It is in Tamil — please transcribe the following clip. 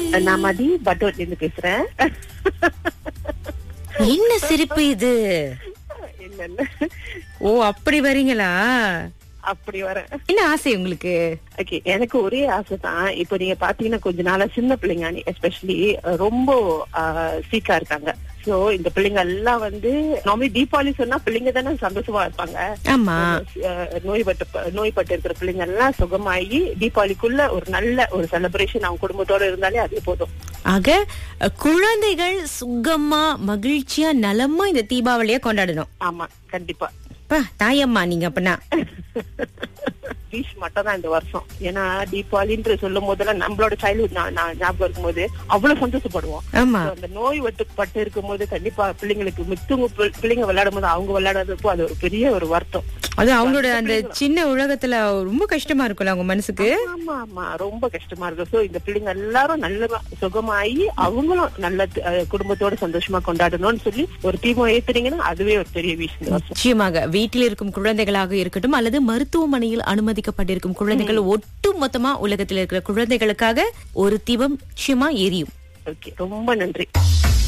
நான் மதி பட்டோட்ல இருந்து பேசுறேன் என்ன சிரிப்பு இது இல்ல இல்ல ஓ அப்படி வரீங்களா அப்படி வரேன் என்ன ஆசை உங்களுக்கு ஓகே எனக்கு ஒரே ஆசை தான் இப்போ நீங்க பாத்தீங்கன்னா கொஞ்ச நாளா சின்ன பிள்ளைங்க எஸ்பெஷலி ரொம்ப சீக்கா இருக்காங்க சோ இந்த பிள்ளைங்க எல்லாம் வந்து நார்மலி தீபாவளி சொன்னா பிள்ளைங்க தானே சந்தோஷமா இருப்பாங்க ஆமா அஹ், நோய்பட்டு நோய்பட்டு இருக்கிற பிள்ளைங்க எல்லாம் சுகமாயி தீபாவளிக்குள்ள ஒரு நல்ல ஒரு செலிப்ரேஷன் அவங்க குடும்பத்தோட இருந்தாலே அதே போதும் ஆக அஹ், குழந்தைகள் சுகமா மகிழ்ச்சியா நலமா இந்த தீபாவளிய கொண்டாடணும் ஆமா கண்டிப்பா அப்பா, தாயம்மா நீங்க அப்பனா பீச் மட்டும் தான் இந்த வருஷம் ஏன்னா தீபாவளின்ற சொல்லும் போதெல்லாம் நம்மளோட சைல்ட்ஹுட் ஞாபகம் இருக்கும்போது அவ்வளவு சந்தோஷப்படுவோம் ஆமா So, அந்த நோய் வட்டுப்பட்டு இருக்கும்போது கண்டிப்பா பிள்ளைங்களுக்கு மித்தவங்க பிள்- பிள்ளைங்க விளையாடும் போது அவங்க விளையாடுறதுப்போ அது ஒரு பெரிய ஒரு வருத்தம் அது அவங்களோட அந்த சின்ன உலகத்துல ரொம்ப கஷ்டமா இருக்கும்ல அவங்க மனசுக்கு ஆமா ஆமா ரொம்ப கஷ்டமா இருக்கு சோ இந்த பிள்ளைங்க எல்லாரும் நல்ல சுகமாயி அவங்களும் நல்ல அஹ், குடும்பத்தோட சந்தோஷமா கொண்டாடணும்னு சொல்லி ஒரு தீபம் ஏத்துறீங்கன்னா அதுவே ஒரு பெரிய விஷயம் இந்த வருஷம் நிச்சயமாக வீட்டில் இருக்கும் குழந்தைகளாக இருக்கட்டும் அல்லது மருத்துவமனையில் அனுமதிக்கப்பட்டிருக்கும் குழந்தைகள் ஒட்டு மொத்தமா உலகத்தில் இருக்கிற குழந்தைகளுக்காக ஒரு தீபம் நிச்சயமா எரியும் ஓகே ரொம்ப நன்றி